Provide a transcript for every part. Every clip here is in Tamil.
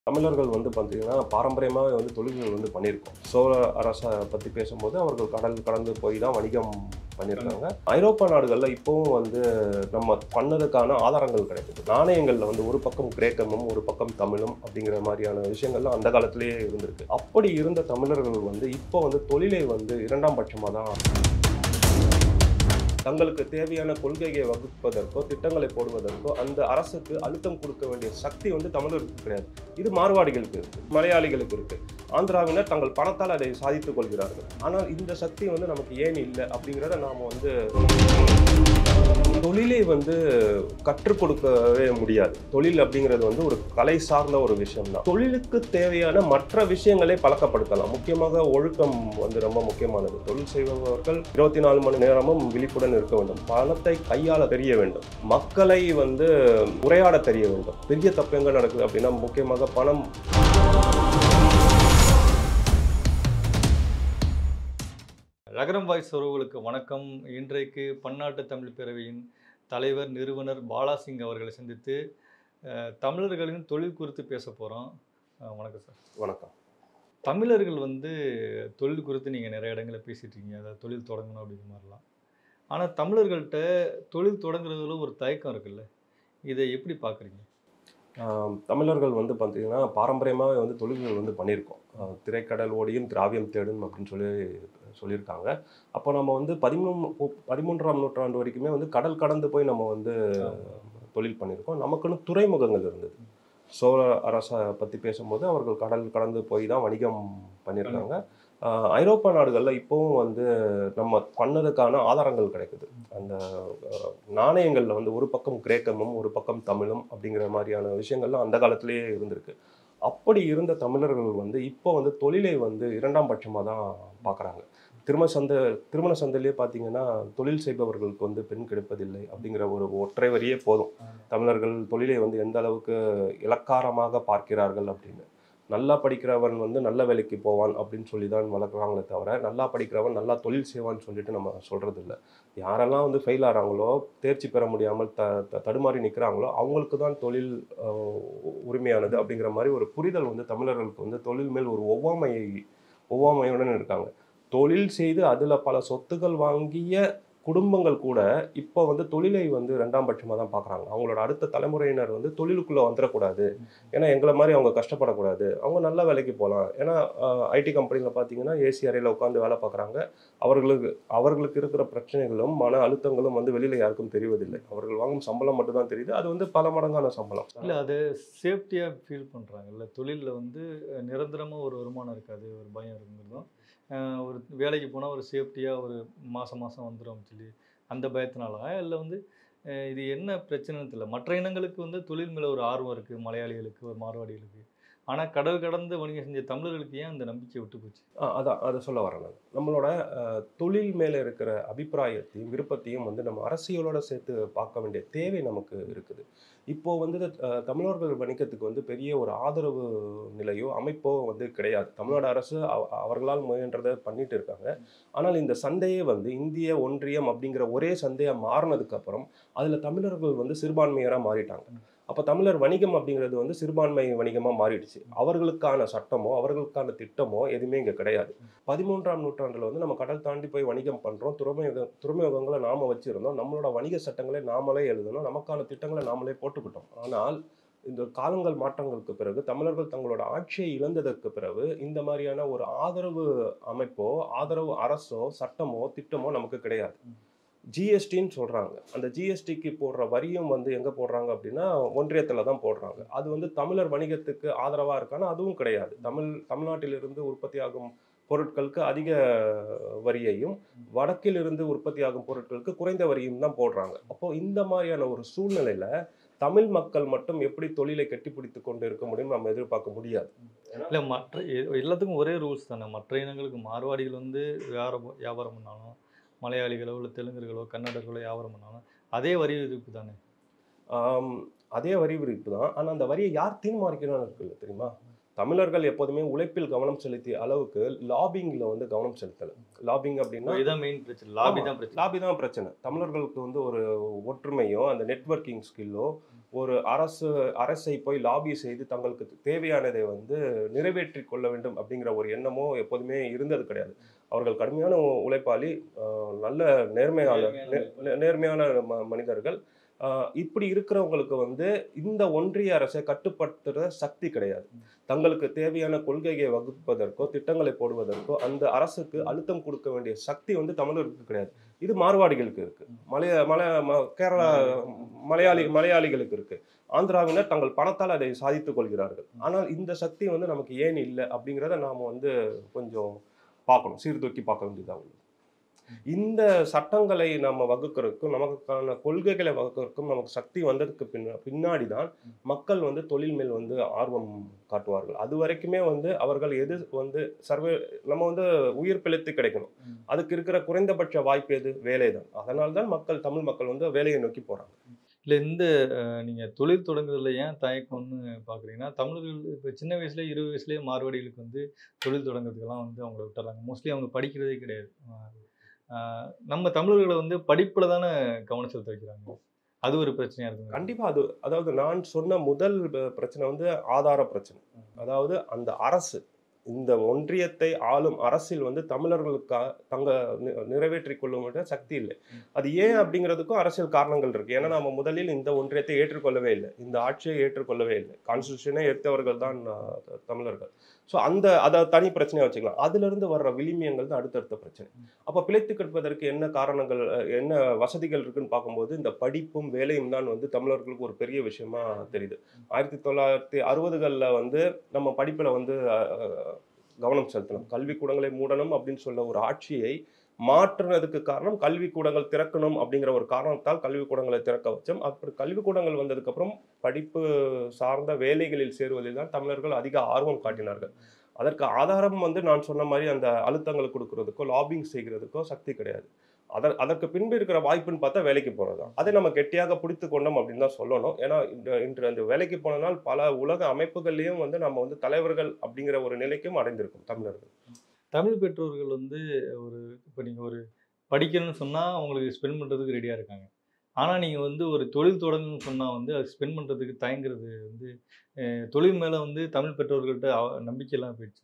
தமிழர்கள் வந்து பார்த்தீங்கன்னா பாரம்பரியமாகவே வந்து தொழில்கள் வந்து பண்ணியிருக்கோம் சோழ அரசை பற்றி பேசும்போது அவர்கள் கடல் கடந்து போய் தான் வணிகம் பண்ணியிருக்காங்க ஐரோப்பா நாடுகளில் இப்போவும் வந்து நம்ம பண்ணதுக்கான ஆதாரங்கள் கிடைக்குது நாணயங்களில் வந்து ஒரு பக்கம் கிரேக்கமும் ஒரு பக்கம் தமிழும் அப்படிங்கிற மாதிரியான விஷயங்கள்லாம் அந்த காலத்திலேயே இருந்திருக்கு அப்படி இருந்த தமிழர்கள் வந்து இப்போ வந்து தொழிலை வந்து இரண்டாம் பட்சமாக தான் தங்களுக்கு தேவையான கொள்கையை வகுப்பதற்கோ திட்டங்களை போடுவதற்கோ அந்த அரசுக்கு அழுத்தம் கொடுக்க வேண்டிய சக்தி வந்து தமிழருக்கு கிடையாது இது மார்வாடிகளுக்கு இருக்கு மலையாளிகளுக்கு இருக்கு ஆந்திராவினர் தங்கள் பணத்தால் அதை சாதித்துக் கொள்கிறார்கள் ஆனால் இந்த சக்தி வந்து நமக்கு ஏன் இல்லை அப்படிங்கிறத நாம வந்து தொழிலை வந்து கற்றுக் கொடுக்கவே முடியாது தொழில் அப்படிங்கிறது வந்து ஒரு கலை சார்ந்த ஒரு விஷயம் தான் தொழிலுக்கு தேவையான மற்ற விஷயங்களை பழக்கப்படுத்தலாம் முக்கியமாக ஒழுக்கம் வந்து ரொம்ப முக்கியமானது தொழில் செய்பவர்கள் இருபத்தி நாலு மணி நேரமும் விழிப்புடன் இருக்க வேண்டும் பணத்தை கையாள தெரிய வேண்டும் மக்களை வந்து உரையாட தெரிய வேண்டும் பெரிய தப்பு எங்க நடக்குது அப்படின்னா முக்கியமாக பணம் நகரம் வாய்ஸ் உறவுகளுக்கு வணக்கம் இன்றைக்கு பன்னாட்டு தமிழ் பேரவையின் தலைவர் நிறுவனர் பாலாசிங் அவர்களை சந்தித்து அஹ், தமிழர்களின் தொழில் குறித்து பேச போகிறோம் வணக்கம் சார் வணக்கம் தமிழர்கள் வந்து தொழில் குறித்து நீங்கள் நிறைய இடங்களில் பேசிட்டு இருக்கீங்க அதாவது தொழில் தொடங்கணும் அப்படிங்கிற மாதிரிலாம் ஆனால் தமிழர்கள்ட்ட தொழில் தொடங்குறதுல ஒரு தயக்கம் இருக்குல்ல இதை எப்படி பார்க்குறீங்க ஆம், தமிழர்கள் வந்து பார்த்தீங்கன்னா பாரம்பரியமாகவே வந்து தொழில்கள் வந்து பண்ணியிருக்கோம் ஆஹ் திரைக்கடல் ஓடியும் திராவியம் தேடும் அப்படின்னு சொல்லி சொல்லியிருக்காங்க அப்போ நம்ம வந்து பதிமூணு பதிமூன்றாம் நூற்றாண்டு வரைக்குமே வந்து கடல் கடந்து போய் நம்ம வந்து தொழில் பண்ணியிருக்கோம் நமக்குன்னு துறைமுகங்கள் இருந்தது சோழ அரசை பற்றி பேசும்போது அவர்கள் கடல் கடந்து போய் தான் வணிகம் பண்ணியிருக்காங்க ஆஹ் ஐரோப்பா நாடுகளில் இப்போவும் வந்து நம்ம பண்ணதுக்கான ஆதாரங்கள் கிடைக்குது அந்த ஆஹ், நாணயங்கள்ல வந்து ஒரு பக்கம் கிரேக்கமும் ஒரு பக்கம் தமிழும் அப்படிங்கிற மாதிரியான விஷயங்கள்லாம் அந்த காலத்திலேயே இருந்திருக்கு அப்படி இருந்த தமிழர்கள் வந்து இப்போ வந்து தொழிலை வந்து இரண்டாம் பட்சமாக தான் பார்க்குறாங்க திருமண சந்தை திருமண சந்தையிலே பார்த்தீங்கன்னா தொழில் செய்பவர்களுக்கு வந்து பெண் கிடைப்பதில்லை அப்படிங்கிற ஒரு ஒற்றை வரியே போதும் தமிழர்கள் தொழிலை வந்து எந்த அளவுக்கு இலக்காரமாக பார்க்கிறார்கள் அப்படின்னு நல்லா படிக்கிறவன் வந்து நல்ல வேலைக்கு போவான் அப்படின்னு சொல்லி தான் வளர்க்குறாங்களே தவிர நல்லா படிக்கிறவன் நல்லா தொழில் செய்வான்னு சொல்லிட்டு நம்ம சொல்கிறது இல்லை யாரெல்லாம் வந்து ஃபெயில் ஆகிறாங்களோ தேர்ச்சி பெற முடியாமல் த த- தடுமாறி நிற்கிறாங்களோ அவங்களுக்கு தான் தொழில் ஆஹ், உரிமையானது அப்படிங்கிற மாதிரி ஒரு புரிதல் வந்து தமிழர்களுக்கு வந்து தொழில் மேல் ஒரு ஒவ்வாமை ஒவ்வாமையுடன் இருக்காங்க தொழில் செய்து அதில் பல சொத்துக்கள் வாங்கிய குடும்பங்கள் கூட இப்போ வந்து தொழிலை வந்து ரெண்டாம் பட்சமாக தான் பார்க்குறாங்க அவங்களோட அடுத்த தலைமுறையினர் வந்து தொழிலுக்குள்ளே வந்துடக்கூடாது ஏன்னா எங்களை மாதிரி அவங்க கஷ்டப்படக்கூடாது அவங்க நல்ல வேலைக்கு போகலாம் ஏன்னா ஐடி கம்பெனியில் பார்த்தீங்கன்னா ஏசி அறையில் உட்காந்து வேலை பார்க்குறாங்க அவர்களுக்கு அவர்களுக்கு இருக்கிற பிரச்சனைகளும் மன அழுத்தங்களும் வந்து வெளியில் யாருக்கும் தெரிவதில்லை அவர்கள் வாங்கும் சம்பளம் மட்டும்தான் தெரியுது அது வந்து பல மடங்கான சம்பளம் இல்லை அதை சேஃப்டியாக ஃபீல் பண்ணுறாங்கல்ல தொழிலில் வந்து நிரந்தரமாக ஒரு வருமானம் இருக்காது ஒரு பயம் இருக்குங்கிறதும் அஹ் ஒரு வேலைக்கு போனால் ஒரு சேஃப்டியாக ஒரு மாதம் மாதம் வந்துடும் சொல்லி அந்த பயத்தினால இல்லை வந்து அஹ் இது என்ன பிரச்சனைன்னு தெரியல மற்ற இனங்களுக்கு வந்து தொழில் மேலே ஒரு ஆர்வம் இருக்குது மலையாளிகளுக்கு ஒரு மார்வாடிகளுக்கு ஆனால் கடல் கடந்து வணிகம் செஞ்ச தமிழர்களுக்கு ஏன் அந்த நம்பிக்கை விட்டு போச்சு ஆ, அதான் அதை சொல்ல வரேன் நான் நம்மளோட அஹ், தொழில் மேலே இருக்கிற அபிப்பிராயத்தையும் விருப்பத்தையும் வந்து நம்ம அரசியலோட சேர்த்து பார்க்க வேண்டிய தேவை நமக்கு இருக்குது இப்போ வந்து அஹ், தமிழர்கள் வணிகத்துக்கு வந்து பெரிய ஒரு ஆதரவு நிலையோ அமைப்போ வந்து கிடையாது தமிழ்நாடு அரசு அவ- அவர்களால் முயன்றதை பண்ணிட்டு இருக்காங்க ஆனால் இந்த சந்தையே வந்து இந்திய ஒன்றியம் அப்படிங்கிற ஒரே சந்தையா மாறினதுக்கு அப்புறம் அதில் தமிழர்கள் வந்து சிறுபான்மையராக மாறிட்டாங்க அப்போ தமிழர் வணிகம் அப்படிங்கிறது வந்து சிறுபான்மை வணிகமாக மாறிடுச்சு அவர்களுக்கான சட்டமோ அவர்களுக்கான திட்டமோ எதுவுமே இங்கே கிடையாது பதிமூன்றாம் நூற்றாண்டில் வந்து நம்ம கடல் தாண்டி போய் வணிகம் பண்ணுறோம் துறைமுக துறைமுகங்களை நாம வச்சிருந்தோம் நம்மளோட வணிக சட்டங்களை நாமளே எழுதணும் நமக்கான திட்டங்களை நாமளே போட்டுக்கிட்டோம் ஆனால் இந்த காலங்கள் மாற்றங்களுக்கு பிறகு தமிழர்கள் தங்களோட ஆட்சியை இழந்ததற்கு பிறகு இந்த மாதிரியான ஒரு ஆதரவு அமைப்போ ஆதரவு அரசோ சட்டமோ திட்டமோ நமக்கு கிடையாது ஜிஎஸ்டின்னு சொல்கிறாங்க அந்த ஜிஎஸ்டிக்கு போடுற வரியும் வந்து எங்கே போடுறாங்க அப்படின்னா ஒன்றியத்தில் தான் போடுறாங்க அது வந்து தமிழர் வணிகத்துக்கு ஆதரவாக இருக்கானா அதுவும் கிடையாது தமிழ் தமிழ்நாட்டிலிருந்து உற்பத்தியாகும் பொருட்களுக்கு அதிக வரியையும் வடக்கிலிருந்து உற்பத்தியாகும் பொருட்களுக்கு குறைந்த வரியும் தான் போடுறாங்க அப்போ இந்த மாதிரியான ஒரு சூழ்நிலையில தமிழ் மக்கள் மட்டும் எப்படி தொழிலை கட்டிப்பிடித்து கொண்டு இருக்க முடியும் நம்ம எதிர்பார்க்க முடியாது இல்லை மற்ற எ- எல்லாத்துக்கும் ஒரே ரூல்ஸ் தானே மற்ற இனங்களுக்கு மார்வாடிகள் வந்து வியாபாரம் வியாபாரம் பண்ணாலும் மலையாளிகளோ இல்லை தெலுங்கர்களோ கன்னடர்களோ வியாபாரம் பண்ணாலும் அதே வரி விதிப்பு தானே ஆம், அதே வரி விதிப்பு தான் ஆனால் அந்த வரியை யார் தீர்மானிக்கணும்னு இருக்குல்ல தெரியுமா தமிழர்கள் எப்போதுமே உழைப்பில் கவனம் செலுத்திய அளவுக்கு லாபிங்ல வந்து கவனம் செலுத்தல லாபிங் அப்படின்னா இதுதான் மெயின் பிரச்சனை லாபி ஆமா. தான் பிரச்சனை லாபி தான் பிரச்சனை தமிழர்களுக்கு வந்து ஒரு ஒற்றுமையோ அந்த நெட்வொர்க்கிங் ஸ்கில்லோ ஒரு அரசு அரசை போய் லாபி செய்து தங்களுக்கு தேவையானதை வந்து நிறைவேற்றி கொள்ள வேண்டும் அப்படிங்கிற ஒரு எண்ணமோ எப்போதுமே இருந்தது கிடையாது அவர்கள் கடுமையான உழைப்பாளி ஆஹ் நல்ல நேர்மையான நே- நே- நேர்மையான ம- மனிதர்கள் ஆஹ் இப்படி இருக்கிறவங்களுக்கு வந்து இந்த ஒன்றிய அரசை கட்டுப்படுத்துற சக்தி கிடையாது தங்களுக்கு தேவையான கொள்கையை வகுப்பதற்கோ திட்டங்களை போடுவதற்கோ அந்த அரசுக்கு அழுத்தம் கொடுக்க வேண்டிய சக்தி வந்து தமிழருக்கு கிடையாது இது மார்வாடிகளுக்கு இருக்கு மலைய மலை ம- கேரளா மலையாளி மலையாளிகளுக்கு இருக்கு ஆந்திராவினர் தங்கள் பணத்தால் அதை சாதித்துக் கொள்கிறார்கள் ஆனால் இந்த சக்தி வந்து நமக்கு ஏன் இல்லை அப்படிங்கிறத நாம வந்து கொஞ்சம் பார்க்கணும் சீர்தூக்கி பார்க்க வேண்டியதாக உள்ளது இந்த சட்டங்களை நம்ம வகுக்கிறதுக்கும் நமக்கான கொள்கைகளை வகுக்கிறதுக்கும் நமக்கு சக்தி வந்ததுக்கு பின்ன பின்னாடி தான் மக்கள் வந்து தொழில் மேல் வந்து ஆர்வம் காட்டுவார்கள் அது வரைக்குமே வந்து அவர்கள் எது வந்து சர்வே நம்ம வந்து உயிர் பிழைத்து கிடைக்கணும் ம். அதுக்கு இருக்கிற குறைந்தபட்ச வாய்ப்பு எது வேலை தான் அதனால தான் மக்கள் தமிழ் மக்கள் வந்து வேலையை நோக்கி போறாங்க இல்லை இந்த அஹ், நீங்க தொழில் தொடங்குறதுல ஏன் தயக்கம்னு பார்க்குறீங்கன்னா தமிழர்கள் இப்போ சின்ன வயசுல இருபது வயசுலேயே மார்வாடிகளுக்கு வந்து தொழில் தொடங்குறதுக்கெல்லாம் வந்து அவங்கள விட்டுறாங்க மோஸ்ட்லி அவங்க படிக்கிறதே கிடையாது அஹ், நம்ம தமிழர்களை வந்து படிப்பில் தானே கவனம் செலுத்த வைக்கிறாங்க அது ஒரு பிரச்சனையா இருக்குங்க கண்டிப்பா அது அதாவது நான் சொன்ன முதல் ப- பிரச்சனை வந்து ஆதார பிரச்சனை அதாவது அந்த அரசு இந்த ஒன்றியத்தை ஆளும் அரசில் வந்து தமிழர்களுக்காக தங்க நி- நிறைவேற்றிக் கொள்ள வேண்டிய சக்தி இல்லை அது ஏன் அப்படிங்கிறதுக்கும் அரசியல் காரணங்கள் இருக்கு ஏன்னா நம்ம முதலில் இந்த ஒன்றியத்தை ஏற்றுக்கொள்ளவே இல்லை இந்த ஆட்சியை ஏற்றுக்கொள்ளவே இல்லை கான்ஸ்டியூஷனை எடுத்தவர்கள் தான் ஆஹ், த- தமிழர்கள் ஸோ அந்த அதை தனி பிரச்சனையா வச்சுக்கலாம் அதுல இருந்து வர்ற விளிமியங்கள் தான் அடுத்தடுத்த பிரச்சனை அப்ப பிழைத்து கிடப்பதற்கு என்ன காரணங்கள் அஹ், என்ன வசதிகள் இருக்குன்னு பார்க்கும்போது இந்த படிப்பும் வேலையும் தான் வந்து தமிழர்களுக்கு ஒரு பெரிய விஷயமா தெரியுது ஆயிரத்தி தொள்ளாயிரத்தி அறுபதுகளில் வந்து நம்ம படிப்புல வந்து அஹ், கவனம் செலுத்தணும் கல்விக்கூடங்களை மூடணும் அப்படின்னு சொல்ல ஒரு ஆட்சியை மாற்றுனதுக்கு காரணம் கல்விக்கூடங்கள் திறக்கணும் அப்படிங்கிற ஒரு காரணத்தால் கல்விக்கூடங்களை திறக்க வச்சோம் அப்புறம் கல்விக்கூடங்கள் வந்ததுக்கப்புறம் படிப்பு சார்ந்த வேலைகளில் சேருவதில் தான் தமிழர்கள் அதிக ஆர்வம் காட்டினார்கள் அதற்கு ஆதாரம் வந்து நான் சொன்ன மாதிரி அந்த அழுத்தங்கள் கொடுக்கறதுக்கோ லாபிங் செய்கிறதுக்கோ சக்தி கிடையாது அதர் அதற்கு பின்பு இருக்கிற வாய்ப்புன்னு பார்த்தா வேலைக்கு போகிறது தான் அதை நம்ம கெட்டியாக பிடித்து கொண்டோம் அப்படின்னு தான் சொல்லணும் ஏன்னா இந்த இன்று அந்த வேலைக்கு போனனால் பல உலக அமைப்புகள்லையும் வந்து நம்ம வந்து தலைவர்கள் அப்படிங்கிற ஒரு நிலைக்கும் அடைந்திருக்கும் தமிழர்கள் தமிழ் பெற்றோர்கள் வந்து ஒரு இப்போ நீங்கள் ஒரு படிக்கணும்னு சொன்னால் அவங்களுக்கு ஸ்பெண்ட் பண்ணுறதுக்கு ரெடியாக இருக்காங்க ஆனால் நீங்கள் வந்து ஒரு தொழில் தொடங்கணும்னு சொன்னால் வந்து அது ஸ்பெண்ட் பண்ணுறதுக்கு தயங்குறது வந்து அஹ், தொழில் மேலே வந்து தமிழ் பெற்றோர்கள்ட்ட அவ- நம்பிக்கையெல்லாம் போயிடுச்சு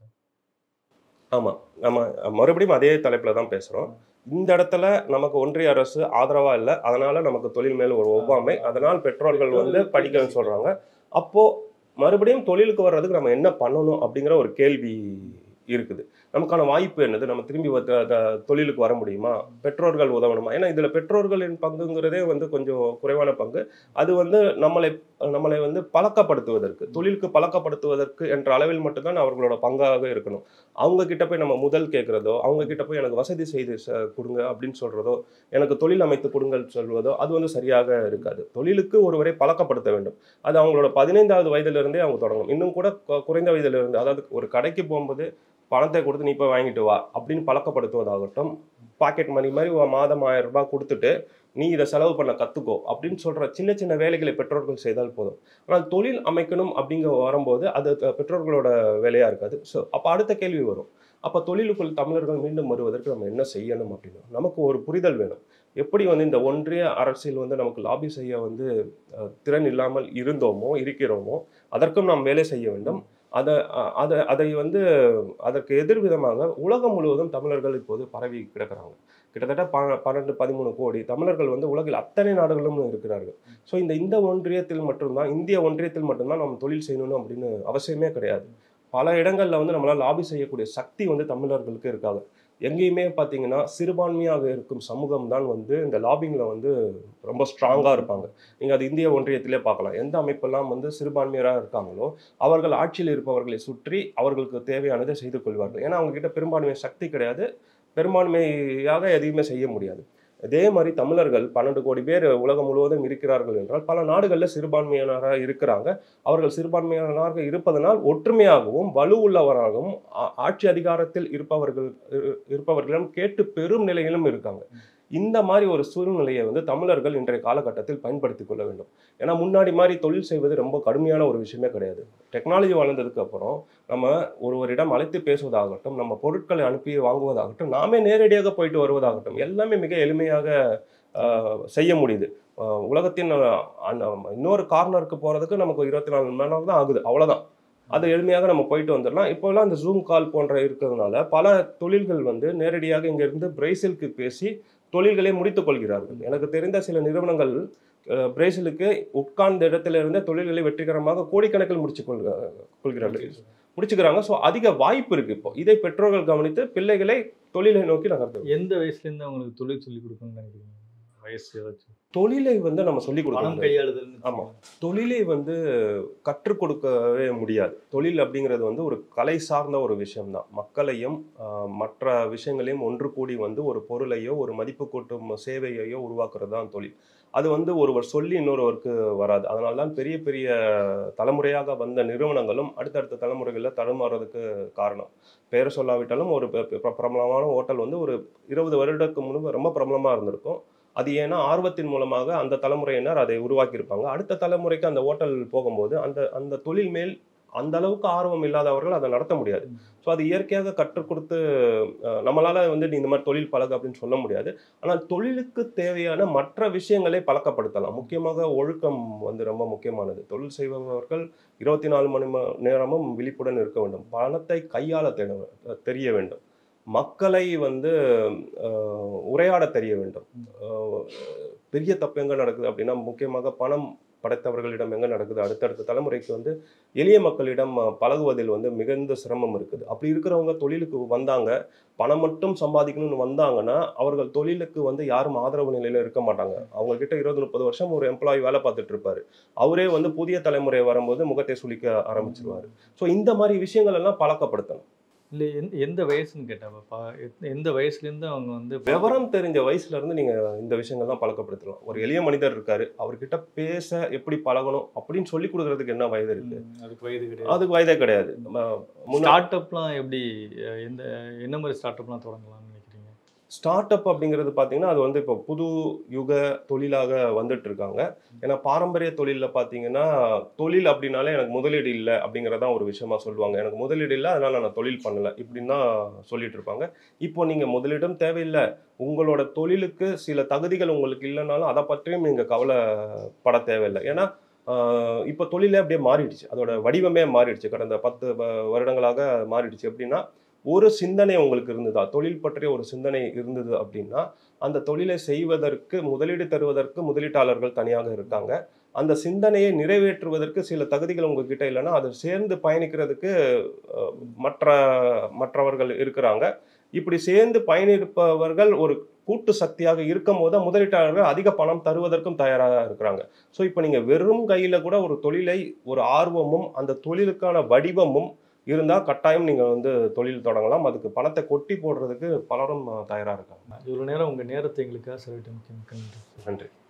ஆமா நம்ம மறுபடியும் அதே தலைப்புல தான் பேசுறோம் இந்த இடத்துல நமக்கு ஒன்றிய அரசு ஆதரவா இல்லை அதனால நமக்கு தொழில் மேல் ஒரு ஒவ்வாமை அதனால் பெற்றோர்கள் வந்து படிக்கணும்னு சொல்றாங்க அப்போ மறுபடியும் தொழிலுக்கு வர்றதுக்கு நம்ம என்ன பண்ணணும் அப்படிங்கிற ஒரு கேள்வி இருக்குது நமக்கான வாய்ப்பு என்னது நம்ம திரும்பி வ- த- த- தொழிலுக்கு வர முடியுமா பெற்றோர்கள் உதவணுமா ஏன்னா இதுல பெற்றோர்களின் பங்குங்கிறதே வந்து கொஞ்சம் குறைவான பங்கு அது வந்து நம்மளை நம்மளை வந்து பழக்கப்படுத்துவதற்கு தொழிலுக்கு பழக்கப்படுத்துவதற்கு என்ற அளவில் மட்டும்தான் அவர்களோட பங்காக இருக்கணும் அவங்க கிட்ட போய் நம்ம முதல் கேட்குறதோ அவங்க கிட்ட போய் எனக்கு வசதி செய்து ச- கொடுங்க அப்படின்னு சொல்றதோ எனக்கு தொழில் அமைத்து கொடுங்கள் சொல்வதோ அது வந்து சரியாக இருக்காது தொழிலுக்கு ஒருவரை பழக்கப்படுத்த வேண்டும் அது அவங்களோட பதினைந்தாவது வயதிலிருந்தே அவங்க தொடங்கணும் இன்னும் கூட கு- குறைந்த வயதிலிருந்து அதாவது ஒரு கடைக்கு போகும்போது பணத்தை கொடுத்து நீ போய் வாங்கிட்டு வா அப்படின்னு பழக்கப்படுத்துவதாகட்டும் பாக்கெட் மணி மாதிரி ஒரு மாதம் ஆயிரம் ரூபாய் கொடுத்துட்டு நீ இதை செலவு பண்ண கத்துக்கோ அப்படின்னு சொல்ற சின்ன சின்ன வேலைகளை பெற்றோர்கள் செய்தால் போதும் ஆனால் தொழில் அமைக்கணும் அப்படிங்க வரும்போது அது த- பெற்றோர்களோட வேலையா இருக்காது ஸோ அப்போ அடுத்த கேள்வி வரும் அப்போ தொழிலுக்குள் தமிழர்கள் மீண்டும் வருவதற்கு நம்ம என்ன செய்யணும் அப்படின்னு நமக்கு ஒரு புரிதல் வேணும் எப்படி வந்து இந்த ஒன்றிய அரசியல் வந்து நமக்கு லாபி செய்ய வந்து அஹ், திறன் இல்லாமல் இருந்தோமோ இருக்கிறோமோ அதற்கும் நாம் வேலை செய்ய வேண்டும் அதை அ- அதை அதை வந்து அதற்கு எதிர்விதமாக உலகம் முழுவதும் தமிழர்கள் இப்போது பரவி கிடக்கிறாங்க கிட்டத்தட்ட ப பன்னெண்டு பதிமூணு கோடி தமிழர்கள் வந்து உலகில் அத்தனை நாடுகளிலும் இருக்கிறார்கள் ஸோ இந்த இந்த ஒன்றியத்தில் மட்டும்தான் இந்திய ஒன்றியத்தில் மட்டும்தான் நம்ம தொழில் செய்யணும் அப்படின்னு அவசியமே கிடையாது பல இடங்கள்ல வந்து நம்மளால் லாபி செய்யக்கூடிய சக்தி வந்து தமிழர்களுக்கு இருக்காங்க எங்கேயுமே பார்த்தீங்கன்னா சிறுபான்மையாக இருக்கும் சமூகம் தான் வந்து இந்த லாபிங்கில் வந்து ரொம்ப ஸ்ட்ராங்காக இருப்பாங்க நீங்கள் அது இந்திய ஒன்றியத்திலே பார்க்கலாம் எந்த அமைப்பெல்லாம் வந்து சிறுபான்மையராக இருக்காங்களோ அவர்கள் ஆட்சியில் இருப்பவர்களை சுற்றி அவர்களுக்கு தேவையானதை செய்து கொள்வார்கள் ஏன்னா அவங்க கிட்ட பெரும்பான்மை சக்தி கிடையாது பெரும்பான்மையாக எதையுமே செய்ய முடியாது அதே மாதிரி தமிழர்கள் பன்னெண்டு கோடி பேர் உலகம் முழுவதும் இருக்கிறார்கள் என்றால் பல நாடுகளில் சிறுபான்மையினராக இருக்கிறாங்க அவர்கள் சிறுபான்மையினராக இருப்பதனால் ஒற்றுமையாகவும் வலுவுள்ளவராகவும் ஆ- ஆட்சி அதிகாரத்தில் இருப்பவர்கள் இரு- இருப்பவர்களிடம் கேட்டு பெரும் நிலையிலும் இருக்காங்க இந்த மாதிரி ஒரு சூழ்நிலையை வந்து தமிழர்கள் இன்றைய காலகட்டத்தில் பயன்படுத்தி கொள்ள வேண்டும் ஏன்னா முன்னாடி மாதிரி தொழில் செய்வது ரொம்ப கடுமையான ஒரு விஷயமே கிடையாது டெக்னாலஜி வளர்ந்ததுக்கு அப்புறம் நம்ம ஒருவரிடம் அழைத்து பேசுவதாகட்டும் நம்ம பொருட்களை அனுப்பி வாங்குவதாகட்டும் நாமே நேரடியாக போயிட்டு வருவதாகட்டும் எல்லாமே மிக எளிமையாக ஆஹ், செய்ய முடியுது ஆஹ், உலகத்தின் ஆஹ், அந்த இன்னொரு கார்னருக்கு போகிறதுக்கு நமக்கு இருபத்தி நாலு மணி நேரம் தான் ஆகுது அவ்வளோதான் அது எளிமையாக நம்ம போயிட்டு வந்துடலாம் இப்போல்லாம் அந்த ஜூம் கால் போன்ற இருக்கிறதுனால பல தொழில்கள் வந்து நேரடியாக இங்கிருந்து பிரேசிலுக்கு பேசி தொழில்களை முடித்துக் கொள்கிறார்கள் எனக்கு தெரிந்த சில நிறுவனங்கள் அஹ், பிரேசிலுக்கு உட்கார்ந்த இடத்துல இருந்தே தொழில்களை வெற்றிகரமாக கோடிக்கணக்கில் முடிச்சு கொள்க கொள்கிறார்கள் முடிச்சுக்கிறாங்க ஸோ அதிக வாய்ப்பு இருக்கு இப்போ இதை பெற்றோர்கள் கவனித்து பிள்ளைகளை தொழிலை நோக்கி நகர்த்து எந்த வயசுலேருந்து அவங்களுக்கு தொழில் சொல்லி கொடுக்கணும்னு நினைக்கிறீங்க வயசு ஏதாச்சும் தொழிலை வந்து நம்ம சொல்லிக் பணம் கொடுக்கணும் கையாளுதல் ஆமா. தொழிலை வந்து கற்றுக் கொடுக்கவே முடியாது தொழில் அப்படிங்கிறது வந்து ஒரு கலை சார்ந்த ஒரு விஷயம்தான் மக்களையும் ஆஹ், மற்ற விஷயங்களையும் ஒன்று கூடி வந்து ஒரு பொருளையோ ஒரு மதிப்பு கூட்டும் சேவையையோ உருவாக்குறது தான் தொழில் அது வந்து ஒருவர் சொல்லி இன்னொருவருக்கு வராது அதனால தான் பெரிய பெரிய தலைமுறையாக வந்த நிறுவனங்களும் அடுத்தடுத்த தலைமுறைகளில் தடுமாறதுக்கு காரணம் பேரை சொல்லாவிட்டாலும் ஒரு பெ- பெ- பிரபலமான ஹோட்டல் வந்து ஒரு இருபது வருடத்துக்கு முன்பு ரொம்ப பிரபலமாக இருந்திருக்கும் அது ஏன்னா ஆர்வத்தின் மூலமாக அந்த தலைமுறையினர் அதை உருவாக்கியிருப்பாங்க அடுத்த தலைமுறைக்கு அந்த ஹோட்டல் போகும்போது அந்த அந்த தொழில் மேல் அந்த அளவுக்கு ஆர்வம் இல்லாதவர்கள் அதை நடத்த முடியாது ஸோ அது இயற்கையாக கற்றுக் கொடுத்து அஹ், நம்மளால வந்து நீ இந்த மாதிரி தொழில் பழகு அப்படின்னு சொல்ல முடியாது ஆனால் தொழிலுக்கு தேவையான மற்ற விஷயங்களை பழக்கப்படுத்தலாம் முக்கியமாக ஒழுக்கம் வந்து ரொம்ப முக்கியமானது தொழில் செய்பவர்கள் இருபத்தி நாலு மணி ம- நேரமும் விழிப்புடன் இருக்க வேண்டும் பணத்தை கையாள தெரிய- தெரிய வேண்டும் மக்களை வந்து அஹ், உரையாட தெரிய வேண்டும் அஹ், பெரிய தப்பு எங்கே நடக்குது அப்படின்னா முக்கியமாக பணம் படைத்தவர்களிடம் எங்கே நடக்குது அடுத்தடுத்த தலைமுறைக்கு வந்து எளிய மக்களிடம் அஹ், பழகுவதில் வந்து மிகுந்த சிரமம் இருக்குது அப்படி இருக்கிறவங்க தொழிலுக்கு வந்தாங்க பணம் மட்டும் சம்பாதிக்கணும்னு வந்தாங்கன்னா அவர்கள் தொழிலுக்கு வந்து யாரும் ஆதரவு நிலையில இருக்க மாட்டாங்க அவங்க கிட்ட இருபது முப்பது வருஷம் ஒரு எம்ப்ளாயி வேலை பார்த்துட்டு இருப்பாரு அவரே வந்து புதிய தலைமுறை வரும்போது முகத்தை சுளிக்க ஆரம்பிச்சிருவாரு ஸோ இந்த மாதிரி விஷயங்கள் எல்லாம் பழக்கப்படுத்தணும் இல்லை எந்த எந்த வயசுன்னு கேட்டாப்பா எந்த வயசுலேருந்து அவங்க வந்து விவரம் தெரிஞ்ச வயசுல இருந்து நீங்க இந்த விஷயங்கள்லாம் பழக்கப்படுத்தலாம் ஒரு எளிய மனிதர் இருக்காரு அவர்கிட்ட பேச எப்படி பழகணும் அப்படின்னு சொல்லி கொடுக்கறதுக்கு என்ன வயது இருக்கு ம், அதுக்கு வயது கிடையாது அதுக்கு வயதே கிடையாது நம்ம முன்ன ஸ்டார்ட் அப்லாம் எப்படி அஹ், எந்த என்ன மாதிரி ஸ்டார்ட் அப்லாம் தொடங்கலாம்னு நினைக்கிறீங்க ஸ்டார்ட் அப் அப்படிங்கிறது பார்த்தீங்கன்னா அது வந்து இப்போ புது யுக தொழிலாக வந்துட்டு இருக்காங்க ஏன்னா பாரம்பரிய தொழிலில் பார்த்தீங்கன்னா தொழில் அப்படின்னாலே எனக்கு முதலீடு இல்லை அப்படிங்கிறதான் ஒரு விஷயமா சொல்லுவாங்க எனக்கு முதலீடு இல்லை அதனால நான் தொழில் பண்ணல இப்படின்னு தான் சொல்லிட்டு இருப்பாங்க இப்போ நீங்கள் முதலீடும் தேவையில்லை உங்களோட தொழிலுக்கு சில தகுதிகள் உங்களுக்கு இல்லைனாலும் அதை பற்றியும் நீங்கள் கவலைப்பட தேவையில்லை ஏன்னா ஆஹ் இப்போ தொழிலே அப்படியே மாறிடுச்சு அதோட வடிவமே மாறிடுச்சு கடந்த பத்து வ- வருடங்களாக மாறிடுச்சு எப்படின்னா ஒரு சிந்தனை உங்களுக்கு இருந்ததா தொழில் பற்றிய ஒரு சிந்தனை இருந்தது அப்படின்னா அந்த தொழிலை செய்வதற்கு முதலீடு தருவதற்கு முதலீட்டாளர்கள் தனியாக இருக்காங்க அந்த சிந்தனையை நிறைவேற்றுவதற்கு சில தகுதிகள் உங்ககிட்ட இல்லைன்னா அதை சேர்ந்து பயணிக்கிறதுக்கு அஹ், மற்ற மற்றவர்கள் இருக்கிறாங்க இப்படி சேர்ந்து பயணிப்பவர்கள் ஒரு கூட்டு சக்தியாக இருக்கும் போது முதலீட்டாளர்கள் அதிக பணம் தருவதற்கும் தயாராக இருக்கிறாங்க ஸோ இப்போ நீங்கள் வெறும் கையில் கூட ஒரு தொழிலை ஒரு ஆர்வமும் அந்த தொழிலுக்கான வடிவமும் இருந்தால் கட்டாயம் நீங்கள் வந்து தொழில் தொடங்கலாம் அதுக்கு பணத்தை கொட்டி போடுறதுக்கு பலரும் தயாராக இருக்காங்க இவ்வளோ நேரம் உங்கள் நேரத்தை எங்களுக்காக செலவிட்டு மிக்க மிக்க நன்றி நன்றி